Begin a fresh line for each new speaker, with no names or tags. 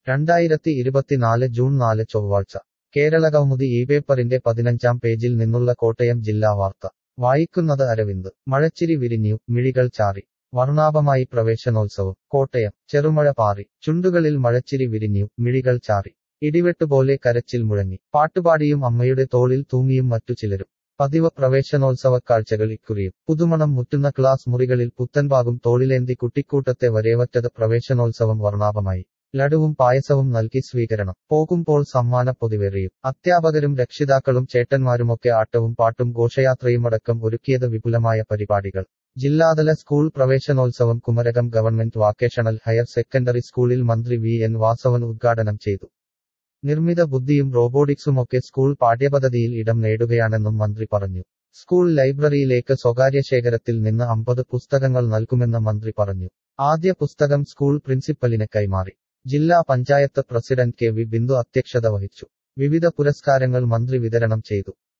രണ്ടായിരത്തി ഇരുപത്തിനാല് ജൂൺ നാല് ചൊവ്വാഴ്ച കേരളകൗമുദി ഈ പേപ്പറിന്റെ പതിനഞ്ചാം പേജിൽ നിന്നുള്ള കോട്ടയം ജില്ലാ വാർത്ത വായിക്കുന്നത് അരവിന്ദ് മഴച്ചിരി വിരിഞ്ഞു മിഴികൾ ചാറി വർണ്ണാഭമായി പ്രവേശനോത്സവം കോട്ടയം ചെറുമഴ പാറി ചുണ്ടുകളിൽ മഴച്ചിരി വിരിഞ്ഞു മിഴികൾ ചാറി ഇടിവെട്ടുപോലെ കരച്ചിൽ മുഴങ്ങി പാട്ടുപാടിയും അമ്മയുടെ തോളിൽ തൂങ്ങിയും മറ്റു ചിലരും പതിവ് പ്രവേശനോത്സവ കാഴ്ചകൾ ഇക്കുറിയും പുതുമണം മുറ്റുന്ന ക്ലാസ് മുറികളിൽ പുത്തൻപാകും തോളിലേന്തി കുട്ടിക്കൂട്ടത്തെ വരേവറ്റത് പ്രവേശനോത്സവം വർണ്ണാഭമായി ലഡുവും പായസവും നൽകി സ്വീകരണം പോകുമ്പോൾ സമ്മാന പൊതിവേറിയും അധ്യാപകരും രക്ഷിതാക്കളും ചേട്ടന്മാരുമൊക്കെ ആട്ടവും പാട്ടും ഘോഷയാത്രയുമടക്കം ഒരുക്കിയത് വിപുലമായ പരിപാടികൾ ജില്ലാതല സ്കൂൾ പ്രവേശനോത്സവം Kumarakom government vocational higher secondary സ്കൂളിൽ മന്ത്രി വി എൻ വാസവൻ ഉദ്ഘാടനം ചെയ്തു നിർമ്മിത ബുദ്ധിയും റോബോട്ടിക്സുമൊക്കെ സ്കൂൾ പാഠ്യപദ്ധതിയിൽ ഇടം നേടുകയാണെന്നും മന്ത്രി പറഞ്ഞു സ്കൂൾ ലൈബ്രറിയിലേക്ക് സ്വകാര്യ ശേഖരത്തിൽ നിന്ന് അമ്പത് പുസ്തകങ്ങൾ നൽകുമെന്ന് മന്ത്രി പറഞ്ഞു ആദ്യ പുസ്തകം സ്കൂൾ പ്രിൻസിപ്പലിന് കൈമാറി ജില്ലാ panchayat president K V Bindu അധ്യക്ഷത വഹിച്ചു വിവിധ പുരസ്കാരങ്ങൾ മന്ത്രി വിതരണം ചെയ്തു